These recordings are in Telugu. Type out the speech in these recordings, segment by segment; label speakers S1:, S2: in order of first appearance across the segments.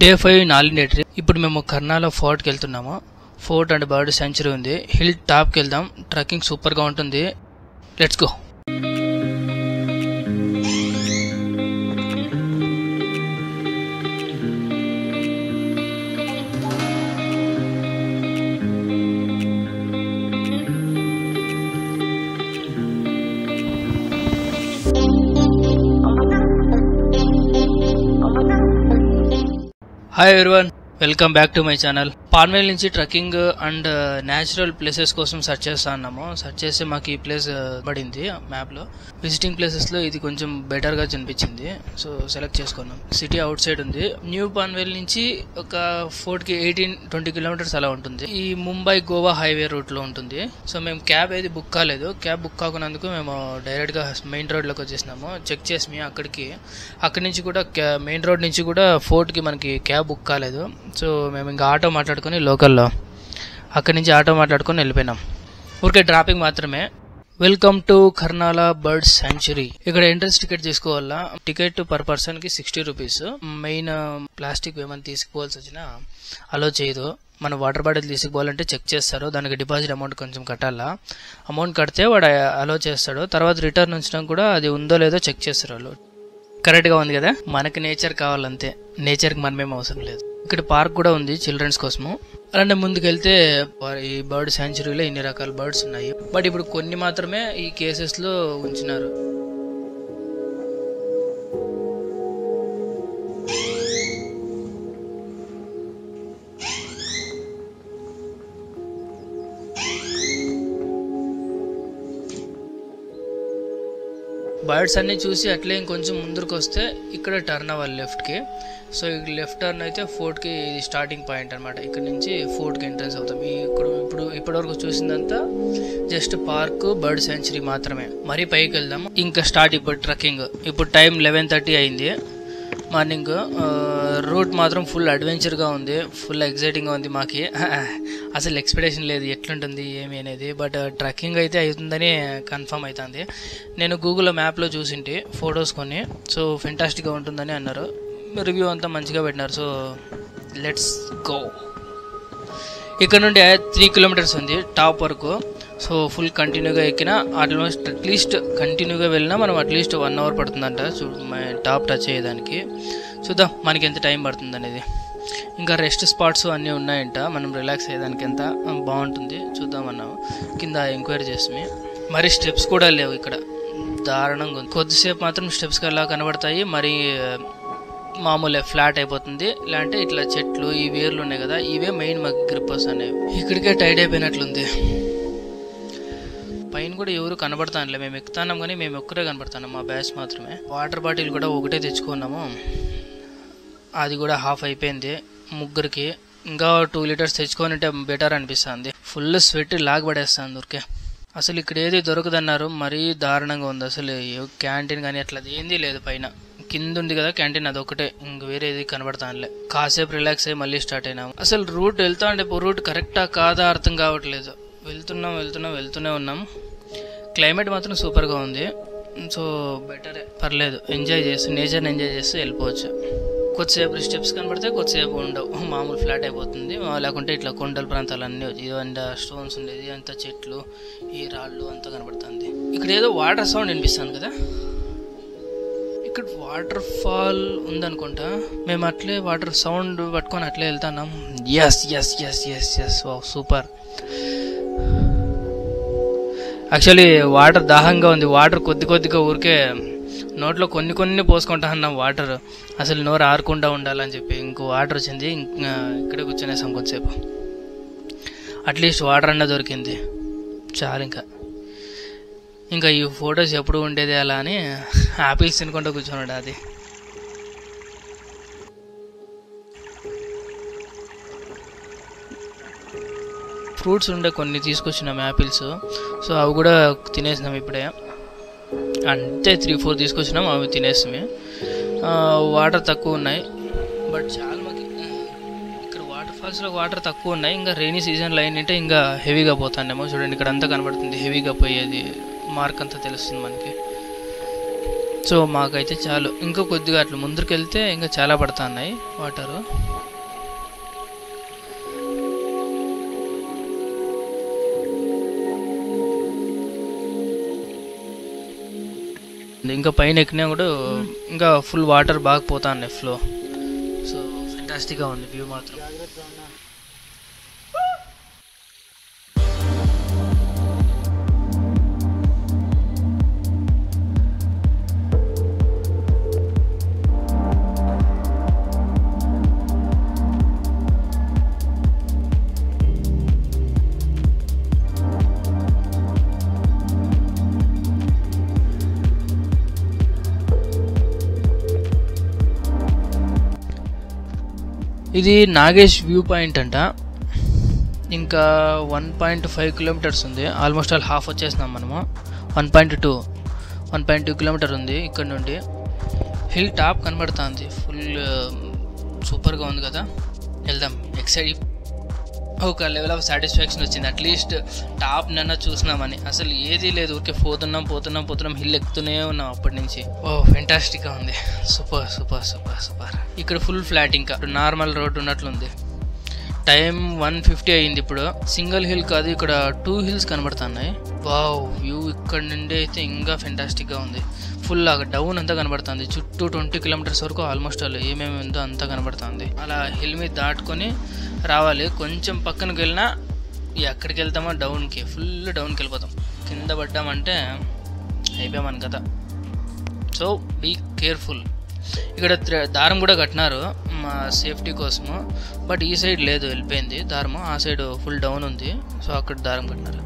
S1: డే ఫైవ్ నాలుగు ట్రిప్ ఇప్పుడు మేము కర్నాల ఫోర్ట్కి వెళ్తున్నాము ఫోర్ట్ అండ్ బర్డ్ సెంచరీ ఉంది హిల్ టాప్కి వెళ్దాం ట్రెక్కింగ్ సూపర్గా ఉంటుంది let's go hi everyone welcome back to my channel Panvel నుంచి ట్రెక్కింగ్ అండ్ న్యాచురల్ ప్లేసెస్ కోసం సెర్చ్ చేస్తా ఉన్నాము సెర్చ్ చేస్తే మాకు ఈ ప్లేస్ పడింది మ్యాప్ లో విజిటింగ్ ప్లేసెస్ లో ఇది కొంచెం బెటర్ గా కనిపించింది సో సెలెక్ట్ చేసుకున్నాం సిటీ అవుట్ సైడ్ ఉంది న్యూ పాన్వేల్ నుంచి ఒక ఫోర్ట్ కి ఎయిటీన్ ట్వంటీ కిలోమీటర్స్ అలా ఉంటుంది ఈ ముంబై గోవా హైవే రూట్ లో ఉంటుంది సో మేము క్యాబ్ ఏది బుక్ కాలేదు క్యాబ్ బుక్ కాకున్నందుకు మేము డైరెక్ట్ గా మెయిన్ రోడ్ లోకి వచ్చేసినాము చెక్ చేసి మేము అక్కడికి అక్కడి నుంచి కూడా మెయిన్ రోడ్ నుంచి కూడా ఫోర్ట్ కి మనకి క్యాబ్ బుక్ కాలేదు సో మేము ఇంకా ఆటో మాట్లాడుకుని లోకల్లో అక్కడి నుంచి ఆటో మాట్లాడుకొని వెళ్ళిపోయినాం ఊరికే డ్రాపింగ్ మాత్రమే welcome to Karnala bird sanctuary ఇక్కడ ఎంట్రన్స్ టికెట్ తీసుకోవాలా టికెట్ పర్ పర్సన్ కి సిక్స్టీ రూపీస్ మెయిన్ ప్లాస్టిక్ ఏమైనా తీసుకుపోవాల్సి వచ్చినా అలో చేయదు మన వాటర్ బాటిల్ తీసుకుపోవాలంటే చెక్ చేస్తారు దానికి డిపాజిట్ అమౌంట్ కొంచెం కట్టాలా అమౌంట్ కడితే వాడు అలో చేస్తాడు తర్వాత రిటర్న్ ఉంచడం కూడా అది ఉందో లేదో చెక్ చేస్తారు వాళ్ళు కరెక్ట్ గా ఉంది కదా మనకి నేచర్ కావాలంతే నేచర్ కి మనమేం అవసరం లేదు ఇక్కడ పార్క్ కూడా ఉంది చిల్డ్రన్స్ కోసము అలాంటి ముందుకెళ్తే ఈ బర్డ్ శాంచురీలో ఇన్ని రకాల బర్డ్స్ ఉన్నాయి బట్ ఇప్పుడు కొన్ని మాత్రమే ఈ కేసెస్ లో ఉంచినారు బర్డ్స్ అన్ని చూసి అట్లే ఇంకొంచెం ముందుకు వస్తే ఇక్కడ టర్న్ అవ్వాలి లెఫ్ట్కి సో ఈ లెఫ్ట్ టర్న్ అయితే ఫోర్ట్కి ఇది స్టార్టింగ్ పాయింట్ అనమాట ఇక్కడ నుంచి ఫోర్ట్కి ఎంట్రన్స్ అవుతాం ఈ ఇక్కడ ఇప్పుడు ఇప్పటివరకు చూసిందంతా జస్ట్ పార్క్ బర్డ్ సెంచరీ మాత్రమే మరీ పైకి వెళ్దాం ఇంకా స్టార్ట్ ఇప్పుడు ట్రెక్కింగ్ ఇప్పుడు టైం లెవెన్ థర్టీ అయింది మార్నింగ్ రూట్ మాత్రం ఫుల్ అడ్వెంచర్గా ఉంది ఫుల్ ఎగ్జైటింగ్గా ఉంది మాకి అసలు ఎక్స్పెక్టేషన్ లేదు ఎట్లుంటుంది ఏమి అనేది బట్ ట్రెక్కింగ్ అయితే అవుతుందని కన్ఫర్మ్ అవుతుంది నేను గూగుల్ మ్యాప్లో చూసింటి ఫొటోస్ కొన్ని సో ఫెంటాస్టిక్గా ఉంటుందని అన్నారు రివ్యూ అంతా మంచిగా పెట్టినారు సో లెట్స్ గో ఇక్కడ నుండి త్రీ కిలోమీటర్స్ ఉంది టాప్ వరకు సో ఫుల్ కంటిన్యూగా ఎక్కిన ఆల్మోస్ట్ అట్లీస్ట్ కంటిన్యూగా వెళ్ళినా మనం అట్లీస్ట్ వన్ అవర్ పడుతుందంట చూ టాప్ టచ్ అయ్యేదానికి చూద్దాం మనకి ఎంత టైం పడుతుంది అనేది ఇంకా రెస్ట్ స్పాట్స్ అన్నీ ఉన్నాయంట మనం రిలాక్స్ అయ్యేదానికి ఎంత బాగుంటుంది చూద్దాం అన్నాము కింద ఎంక్వైరీ చేస్తామే మరి స్టెప్స్ కూడా లేవు ఇక్కడ దారుణంగా ఉంది కొద్దిసేపు మాత్రం స్టెప్స్ అలా కనబడతాయి మరి మామూలే ఫ్లాట్ అయిపోతుంది ఇలాంటి ఇట్లా చెట్లు ఈ వేర్లు ఉన్నాయి కదా ఇవే మెయిన్ మాకు గ్రిప్పర్స్ అనేవి ఇక్కడికే టైడ్ అయిపోయినట్లుంది పైన కూడా ఎవరు కనబడతానులే మేము ఎక్కుతాన్నాం కానీ మేము ఒక్కరే కనబడతాను మా బ్యాచ్ మాత్రమే వాటర్ బాటిల్ కూడా ఒకటే తెచ్చుకున్నాము అది కూడా హాఫ్ అయిపోయింది ముగ్గురికి ఇంకా టూ లీటర్స్ తెచ్చుకొని ఉంటే బెటర్ అనిపిస్తుంది ఫుల్ స్వెట్ లాగబడేస్తుంది ఊరికే అసలు ఇక్కడ ఏది దొరకదన్నారు మరీ దారుణంగా ఉంది అసలు క్యాంటీన్ కానీ అట్లా ఏంది లేదు పైన కింద ఉంది కదా క్యాంటీన్ అది ఒకటే ఇంక వేరే ఏది కనబడతానులే కాసేపు రిలాక్స్ అయ్యి మళ్ళీ స్టార్ట్ అయినాము అసలు రూట్ వెళ్తా అంటే రూట్ కరెక్టా కాదా అర్థం కావట్లేదు వెళ్తున్నాం వెళ్తున్నాం వెళ్తూనే ఉన్నాం క్లైమేట్ మాత్రం సూపర్గా ఉంది సో బెటరే పర్లేదు ఎంజాయ్ చేస్తూ నేచర్ని ఎంజాయ్ చేస్తూ వెళ్ళిపోవచ్చు కొద్దిసేపు స్టెప్స్ కనబడితే కొద్దిసేపు ఉండవు మామూలు ఫ్లాట్ అయిపోతుంది లేకుంటే ఇట్లా కొండల ప్రాంతాలు అన్నీ ఇదంతా స్టోన్స్ ఉండేది అంతా చెట్లు ఈ రాళ్ళు అంతా కనబడుతుంది ఇక్కడ ఏదో వాటర్ సౌండ్ వినిపిస్తుంది కదా ఇక్కడ వాటర్ ఫాల్ ఉందనుకుంటా మేము అట్లే వాటర్ సౌండ్ పట్టుకొని అట్లే వెళ్తున్నాం yes yes yes yes yes super actually water దాహంగా ఉంది వాటర్ కొద్ది కొద్దిగా ఊరికే నోట్లో కొన్ని కొన్ని పోసుకుంటా అన్నాం వాటర్ అసలు నోరు ఆరకుండా ఉండాలని చెప్పి ఇంకో వాటర్ వచ్చింది ఇక్కడే కూర్చునేసాం కొద్దిసేపు అట్లీస్ట్ వాటర్ అన్న దొరికింది చాలు ఇంకా ఇంకా ఈ ఫొటోస్ ఎప్పుడు ఉండేది అలా అని ఆపిల్స్ తినుకుంటూ కూర్చున్నాడు అది ఫ్రూట్స్ ఉండే కొన్ని తీసుకొచ్చినాం యాపిల్స్ సో అవి కూడా తినేసినాం ఇప్పుడే అంతే త్రీ ఫోర్ తీసుకొచ్చినాం అవి తినేస్తామే వాటర్ తక్కువ ఉన్నాయి బట్ చాలా మాకు ఇక్కడ వాటర్ ఫాల్స్లో వాటర్ తక్కువ ఉన్నాయి ఇంకా రైనీ సీజన్లో ఏంటంటే ఇంకా హెవీగా పోతానేమో చూడండి ఇక్కడ అంతా కనబడుతుంది హెవీగా పోయేది మార్క్ అంతా తెలుస్తుంది మనకి సో మాకైతే చాలు ఇంకా కొద్దిగా అట్లా ముందుకు వెళ్తే ఇంకా చాలా పడుతున్నాయి వాటరు ఇంకా పైన ఎక్కినా కూడా ఇంకా ఫుల్ వాటర్ బాగా పోతా ఉన్నాయి ఫ్లో సో ఫెంటాస్టిక్గా ఉంది వ్యూ మాత్రం ఇది నాగేష్ వ్యూ పాయింట్ అంట ఇంకా వన్ పాయింట్ ఫైవ్ కిలోమీటర్స్ ఉంది ఆల్మోస్ట్ ఆల్ హాఫ్ వచ్చేసినాం మనము one point two one point two kilometre ఉంది ఇక్కడ నుండి హిల్ టాప్ కనబడుతుంది ఫుల్ సూపర్గా ఉంది కదా వెళ్దాం ఎక్సైట్ ఒక లెవెల్ ఆఫ్ సాటిస్ఫాక్షన్ వచ్చింది అట్లీస్ట్ టాప్ నన్న చూసినామని అసలు ఏదీ లేదు ఊరికే పోతున్నాం పోతున్నాం పోతున్నాం హిల్ ఎక్కుతూనే ఉన్నాం అప్పటి నుంచి ఓ ఫెంటాస్టిక్గా ఉంది సూపర్ సూపర్ సూపర్ సూపర్ ఇక్కడ ఫుల్ ఫ్లాట్ ఇంకా నార్మల్ రోడ్ ఉన్నట్లుంది టైం వన్ ఫిఫ్టీ అయింది ఇప్పుడు సింగిల్ హిల్ కాదు ఇక్కడ టూ హిల్స్ కనబడుతున్నాయి వావ్ వ్యూ ఇక్కడ నుండి అయితే ఇంకా ఫెంటాస్టిక్గా ఉంది ఫుల్ డౌన్ అంతా కనబడుతుంది చుట్టూ ట్వంటీ కిలోమీటర్స్ వరకు ఆల్మోస్ట్ ఆల్ ఏమేమి ఉందో అంతా కనబడుతుంది అలా హిల్ మీద దాటుకొని రావాలి కొంచెం పక్కనకి వెళ్ళినా ఎక్కడికి వెళ్తామో డౌన్కి ఫుల్ డౌన్కి వెళ్ళిపోతాం కింద పడ్డామంటే అయిపోయామని కదా సో బీ కేర్ఫుల్ ఇక్కడ త్ర- దారం కూడా కట్టినారు మా సేఫ్టీ కోసము బట్ ఈ సైడ్ లేదు వెళ్ళిపోయింది దారము ఆ సైడ్ ఫుల్ డౌన్ ఉంది సో అక్కడ దారం కట్టినారు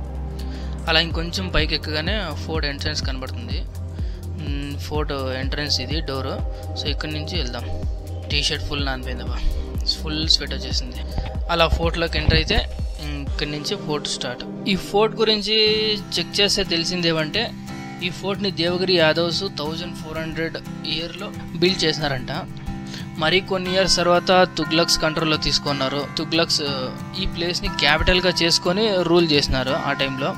S1: అలా ఇంకొంచెం పైకి ఎక్కగానే ఫోర్డ్ ఎంట్రన్స్ కనబడుతుంది మ్, ఫోర్డ్ ఎంట్రన్స్ ఇది డోరు సో ఇక్కడి నుంచి వెళ్దాం టీ షర్ట్ ఫుల్ నానిపోయిందబ్బా ఫుల్ స్వెట్ వచ్చేసింది అలా ఫోర్ట్లోకి ఎంటర్ అయితే ఇక్కడి నుంచి ఫోర్ట్ స్టార్ట్ ఈ ఫోర్ట్ గురించి చెక్ చేస్తే తెలిసింది ఏమంటే ఈ ఫోర్ట్ని Devagiri Yadavs thousand four hundred ఇయర్లో బిల్డ్ చేసినారంట మరి కొన్ని ఇయర్స్ తర్వాత తుగ్లక్స్ కంట్రోల్లో తీసుకున్నారు తుగ్లక్స్ ఈ ప్లేస్ని క్యాపిటల్గా చేసుకొని రూల్ చేసినారు ఆ టైంలో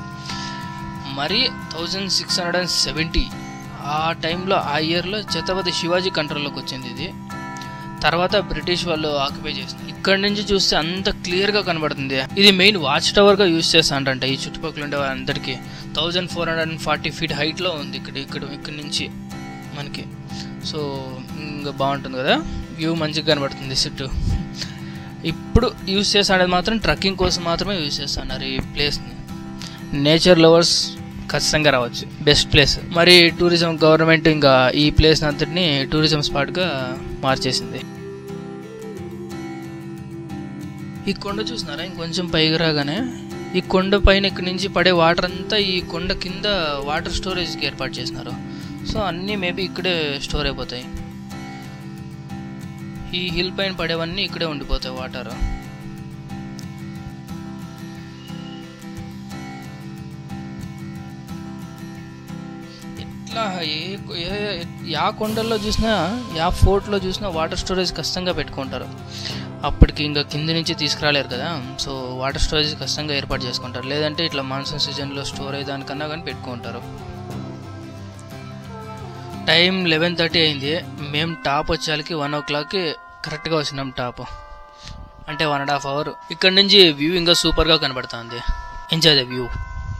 S1: మరి thousand six hundred and seventy ఆ టైంలో ఆ ఇయర్లో ఛత్రపతి శివాజీ కంట్రోల్లోకి వచ్చింది ఇది తర్వాత బ్రిటిష్ వాళ్ళు ఆక్యుపై చేసింది ఇక్కడ నుంచి చూస్తే అంత క్లియర్గా కనబడుతుంది ఇది మెయిన్ వాచ్ టవర్గా యూజ్ చేస్తాంట ఈ చుట్టుపక్కల ఉండే వాళ్ళందరికీ thousand four hundred and forty feet హైట్లో ఉంది ఇక్కడ ఇక్కడ ఇక్కడ నుంచి మనకి సో ఇంకా బాగుంటుంది కదా వ్యూ మంచిగా కనబడుతుంది చుట్టూ ఇప్పుడు యూజ్ చేస్తానేది మాత్రం ట్రక్కింగ్ కోసం మాత్రమే యూజ్ చేస్తున్నారు ఈ ప్లేస్ని నేచర్ లవర్స్ ఖచ్చితంగా రావచ్చు బెస్ట్ ప్లేస్ మరి టూరిజం గవర్నమెంట్ ఇంకా ఈ ప్లేస్ అంతటిని టూరిజం స్పాట్గా మార్చేసింది ఈ కొండ చూసినారా ఇంకొంచెం పైకి రాగానే ఈ కొండ పైన ఇక్కడి నుంచి పడే వాటర్ అంతా ఈ కొండ కింద వాటర్ స్టోరేజ్కి ఏర్పాటు చేసినారు సో అన్నీ మేబీ ఇక్కడే స్టోర్ అయిపోతాయి ఈ హిల్ పైన పడేవన్నీ ఇక్కడే ఉండిపోతాయి వాటర్ ఇట్లా ఏ ఏ- యా కొండల్లో చూసినా యా ఫోర్ట్లో చూసినా వాటర్ స్టోరేజ్ కష్టంగా పెట్టుకుంటారు అప్పటికి ఇంకా కింద నుంచి తీసుకురాలేరు కదా సో వాటర్ స్టోరేజ్ కష్టంగా ఏర్పాటు చేసుకుంటారు లేదంటే ఇట్లా మాన్సూన్ సీజన్లో స్టోర్ అయ్యేదానికన్నా కానీ పెట్టుకుంటారు టైం లెవెన్ థర్టీ అయింది మేము టాప్ వచ్చేకి వన్ ఓ క్లాక్కి కరెక్ట్గా వచ్చినాం టాప్ అంటే వన్ అండ్ హాఫ్ అవర్ ఇక్కడ నుంచి వ్యూ ఇంకా సూపర్గా కనబడుతుంది ఎంజాయ్ ద వ్యూ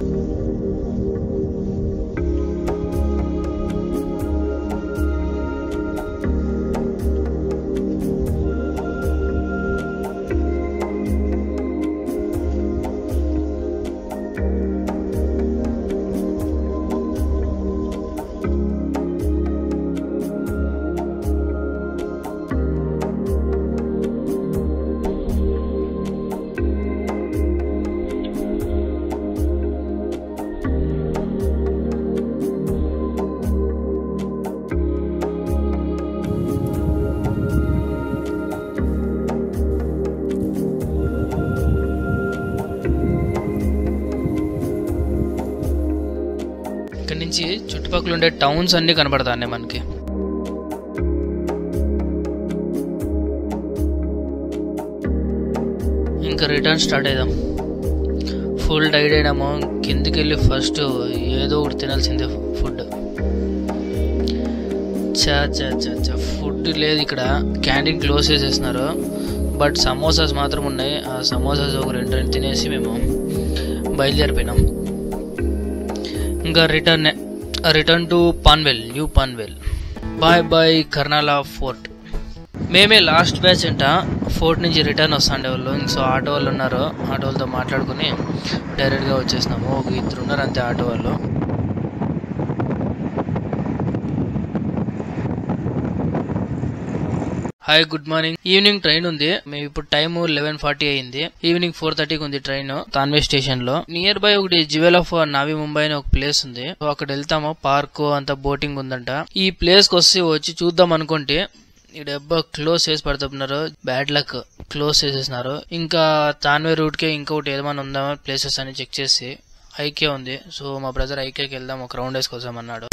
S1: ఇక్కడ నుంచి చుట్టుపక్కల ఉండే టౌన్స్ అన్నీ కనబడతాయి మనకి ఇంకా రిటర్న్ స్టార్ట్ అయిదాం ఫుల్ డైడ్ అయినాము కిందికి వెళ్ళి ఫస్ట్ ఏదో ఒకటి తినాల్సిందే ఫుడ్ చా చా చా చా ఫుడ్ లేదు ఇక్కడ క్యాంటీన్ క్లోజ్ చేసేసినారు బట్ సమోసాస్ మాత్రం ఉన్నాయి ఆ సమోసాస్ ఒక రెండు రెండు తినేసి మేము బయలుదేరిపోయినాం ఇంకా return return to Panvel new Panvel bye bye Karnala fort మేమే లాస్ట్ బ్యాచ్ అంట ఫోర్ట్ నుంచి రిటర్న్ వస్తాండే వాళ్ళు సో ఆటో వాళ్ళు ఉన్నారు ఆటో వాళ్ళతో మాట్లాడుకుని డైరెక్ట్గా వచ్చేసినాము ఒక ఇద్దరు ఉన్నారు అంతే ఆటో వాళ్ళు hi good morning evening train ఉంది మేము ఇప్పుడు టైం లెవెన్ ఫార్టీ అయింది ఈవినింగ్ ఫోర్ థర్టీకి ఉంది ట్రైన్ తాన్వే స్టేషన్ లో నియర్ బై ఒకటి జ్యువెల్ ఆఫ్ నావీ ముంబై అని ఒక ప్లేస్ ఉంది సో అక్కడ వెళ్తాము పార్క్ అంత బోటింగ్ ఉందంట ఈ ప్లేస్ కి వస్తే వచ్చి చూద్దాం అనుకుంటే ఈ డబ్బా క్లోజ్ చేసి పడుతున్నారు బ్యాడ్ లక్ క్లోజ్ చేసేసినారు ఇంకా తాన్వే రూట్ కే ఇంకొకటి ఏదైనా ఉందా ప్లేసెస్ అని చెక్ చేసి ఐకే ఉంది సో మా బ్రదర్ ఐకేకి వెళ్దాం ఒక రౌండ్ వేసుకొస్తాం అన్నాడు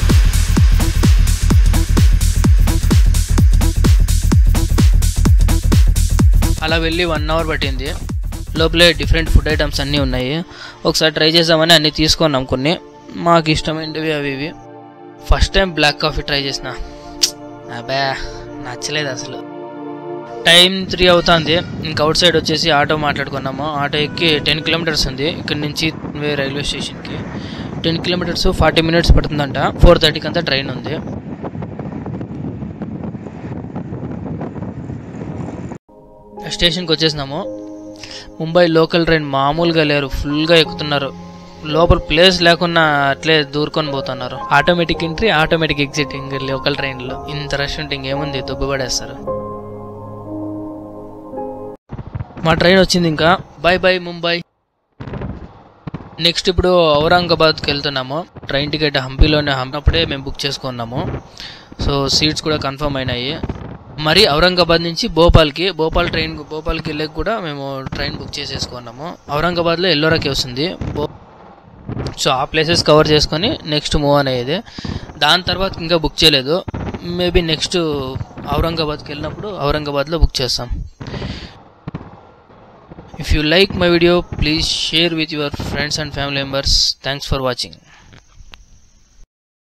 S1: అలా వెళ్ళి వన్ అవర్ పట్టింది లోపలే డిఫరెంట్ ఫుడ్ ఐటమ్స్ అన్నీ ఉన్నాయి ఒకసారి ట్రై చేద్దామని అన్నీ తీసుకున్నాం కొన్ని మాకు ఇష్టమైనవి అవి ఇవి first time black coffee try చేసిన అబ్బా నచ్చలేదు అసలు టైం త్రీ అవుతుంది ఇంక అవుట్ సైడ్ వచ్చేసి ఆటో మాట్లాడుకున్నాము ఆటో ఎక్కి టెన్ కిలోమీటర్స్ ఉంది ఇక్కడ నుంచి వే రైల్వే స్టేషన్కి టెన్ కిలోమీటర్స్ ఫార్టీ మినిట్స్ పడుతుందంట ఫోర్ థర్టీకి అంతా ట్రైన్ ఉంది స్టేషన్కి వచ్చేసినాము ముంబై లోకల్ ట్రైన్ మామూలుగా లేరు ఫుల్గా ఎక్కుతున్నారు లోపల ప్లేస్ లేకున్నా అట్లే దూరుకొని పోతున్నారు ఆటోమేటిక్ ఎంట్రీ ఆటోమేటిక్ ఎగ్జిట్ ఇంక లోకల్ ట్రైన్లో ఇంత రష్ ఉంటే ఇంకేముంది దుబ్బపడేస్తారు మా ట్రైన్ వచ్చింది ఇంకా బాయ్ బాయ్ ముంబై నెక్స్ట్ ఇప్పుడు ఔరంగాబాద్కి వెళ్తున్నాము ట్రైన్ టికెట్ హంపీలోనే హంపినప్పుడే మేము బుక్ చేసుకున్నాము సో సీట్స్ కూడా కన్ఫర్మ్ అయినాయి మరి ఔరంగాబాద్ నుంచి భోపాల్కి భోపాల్ ట్రైన్ భోపాల్కి వెళ్ళక కూడా మేము ట్రైన్ బుక్ చేసేసుకున్నాము ఔరంగాబాద్లో ఎల్లోరాకి వస్తుంది భో సో ఆ ప్లేసెస్ కవర్ చేసుకొని నెక్స్ట్ మూవ్ అనేది దాని తర్వాత ఇంకా బుక్ చేయలేదు మేబీ నెక్స్ట్ ఔరంగాబాద్కి వెళ్ళినప్పుడు ఔరంగాబాద్లో బుక్ చేస్తాం If you like my video, please share with your friends and family members. Thanks for watching.